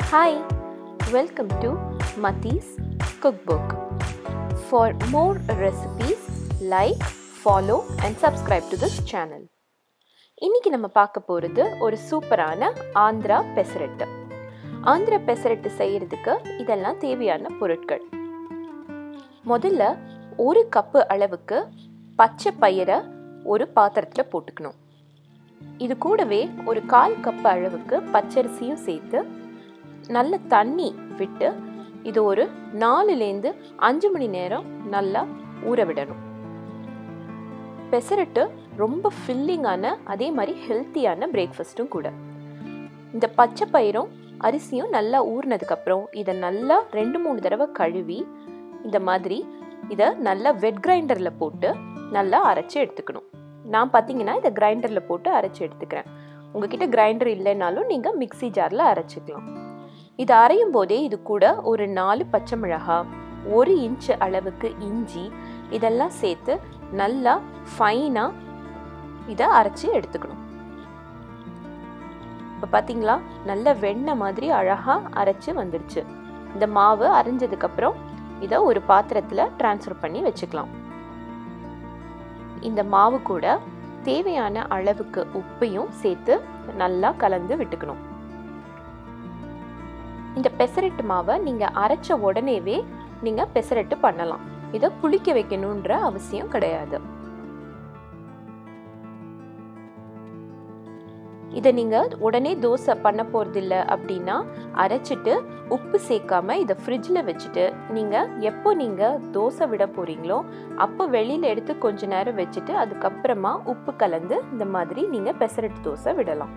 Hi, welcome to Mati's Cookbook. For more recipes, like, follow and subscribe to this channel. இன்னைக்கு நம்ம பார்க்க போகிறது ஒரு சூப்பரான ஆந்திரா பெசரட்டு ஆந்திரா பெசரட்டு செய்யறதுக்கு இதெல்லாம் தேவையான பொருட்கள் முதல்ல ஒரு கப்பு அளவுக்கு பச்சை பயிரை ஒரு பாத்திரத்தில் போட்டுக்கணும் இது கூடவே ஒரு கால் கப் அளவுக்கு பச்சரிசியும் சேர்த்து நல்ல தண்ணி விட்டு இது ஒரு நாலுலேருந்து அஞ்சு மணி நேரம் நல்லா ஊற விடணும் பெசரட்டு ரொம்ப ஃபில்லிங்கான அதே மாதிரி ஹெல்த்தியான பிரேக்ஃபாஸ்ட்டும் கூட இந்த பச்சை பயிரும் அரிசியும் நல்லா ஊறினதுக்கப்புறம் இதை நல்லா ரெண்டு மூணு தடவை கழுவி இந்த மாதிரி இதை நல்லா வெட் கிரைண்டரில் போட்டு நல்லா அரைச்சி எடுத்துக்கணும் நான் பார்த்தீங்கன்னா இதை கிரைண்டரில் போட்டு அரைச்சி எடுத்துக்கிறேன் உங்ககிட்ட கிரைண்டர் இல்லைனாலும் நீங்கள் மிக்சி ஜாரில் அரைச்சிக்கலாம் இது அரையும் போதே இது கூட ஒரு நாலு பச்சை மிளகாய் ஒரு இன்ச் அளவுக்கு இஞ்சி இதெல்லாம் சேர்த்து நல்லா ஃபைனாக இதை அரைச்சி எடுத்துக்கணும் இப்போ பார்த்தீங்களா நல்ல வெண்ணெய் மாதிரி அழகாக அரைச்சி வந்துடுச்சு இந்த மாவு அரைஞ்சதுக்கப்புறம் இதை ஒரு பாத்திரத்தில் ட்ரான்ஸ்ஃபர் பண்ணி வச்சுக்கலாம் இந்த மாவு கூட தேவையான அளவுக்கு உப்பையும் சேர்த்து நல்லா கலந்து விட்டுக்கணும் இந்த பெசரட்டு மாவை நீங்கள் அரைச்ச உடனேவே நீங்கள் பெசரட்டு பண்ணலாம் இதை புளிக்க வைக்கணுன்ற அவசியம் கிடையாது இதை நீங்கள் உடனே தோசை பண்ண போகிறதில்ல அப்படின்னா அரைச்சிட்டு உப்பு சேர்க்காம இதை ஃப்ரிட்ஜில் வச்சுட்டு நீங்கள் எப்போ நீங்கள் தோசை விட போகிறீங்களோ அப்போ வெளியில் எடுத்து கொஞ்ச நேரம் வச்சுட்டு அதுக்கப்புறமா உப்பு கலந்து இந்த மாதிரி நீங்கள் பெசரட்டு தோசை விடலாம்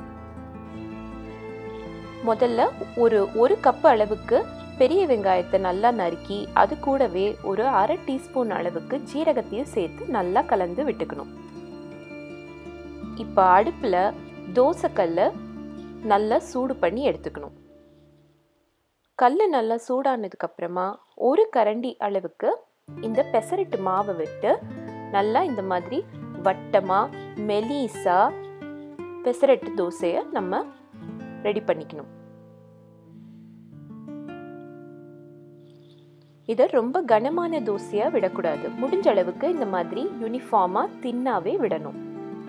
முதல்ல ஒரு ஒரு கப் அளவுக்கு பெரிய வெங்காயத்தை நல்லா நறுக்கி அது கூடவே ஒரு அரை டீஸ்பூன் அளவுக்கு ஜீரகத்தையும் சேர்த்து நல்லா கலந்து விட்டுக்கணும் இப்போ அடுப்பில் தோசைக்கல்லை நல்லா சூடு பண்ணி எடுத்துக்கணும் கல் நல்லா சூடானதுக்கப்புறமா ஒரு கரண்டி அளவுக்கு இந்த பெசரட்டு மாவை விட்டு நல்லா இந்த மாதிரி வட்டமாக மெலீஸா பெசரட்டு தோசையை நம்ம ரெடி பண்ணிக்கணும் இதை ரொம்ப கனமான தோசையாக விடக்கூடாது முடிஞ்ச அளவுக்கு இந்த மாதிரி யூனிஃபார்மாக தின்னாவே விடணும்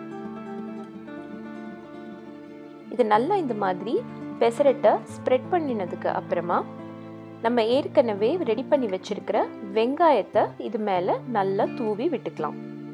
இது நல்லா இந்த மாதிரி பெசரட்டை ஸ்ப்ரெட் பண்ணினதுக்கு அப்புறமா நம்ம ஏற்கனவே ரெடி பண்ணி வச்சிருக்கிற வெங்காயத்தை இது மேலே நல்லா தூவி விட்டுக்கலாம்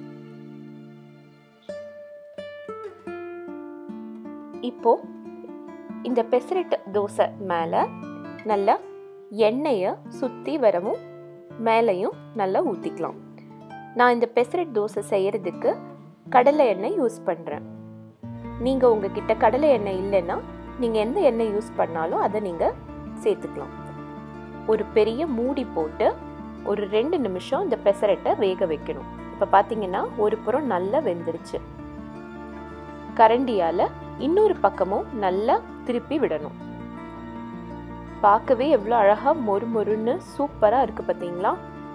இப்போ இந்த பெசரட் தோசை மேலே நல்லா எண்ணெயை சுற்றி வரவும் மேலேயும் நல்லா ஊற்றிக்கலாம் நான் இந்த பெசரட் தோசை செய்கிறதுக்கு கடலை எண்ணெய் யூஸ் பண்ணுறேன் நீங்கள் உங்ககிட்ட கடலை எண்ணெய் இல்லைன்னா நீங்கள் எந்த எண்ணெய் யூஸ் பண்ணாலும் அதை நீங்கள் சேர்த்துக்கலாம் ஒரு பெரிய மூடி போட்டு ஒரு ரெண்டு நிமிஷம் இந்த பெசரட்டை வேக வைக்கணும் இப்போ பார்த்தீங்கன்னா ஒரு புறம் நல்லா வெந்துருச்சு கரண்டியால் இன்னொரு பக்கமும் நல்லா திருப்பி விடணும் பார்க்கவே எவ்வளோ அழகாக மொறு மொறுன்னு சூப்பராக இருக்குது பார்த்தீங்களா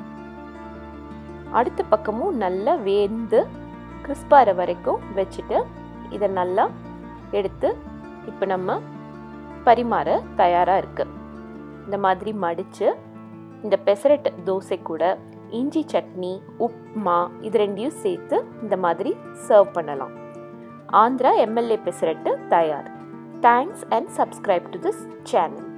அடுத்த பக்கமும் நல்லா வேந்து கிறிஸ்பார வரைக்கும் வச்சுட்டு இதை நல்லா எடுத்து இப்போ நம்ம பரிமாற தயாராக இருக்குது இந்த மாதிரி மடித்து இந்த பெசரட் தோசை கூட இஞ்சி சட்னி உப்மா இது ரெண்டையும் சேர்த்து இந்த மாதிரி சர்வ் பண்ணலாம் ஆந்திரா எம்எல்ஏ பெசரட்டு தயார் thanks and subscribe to this channel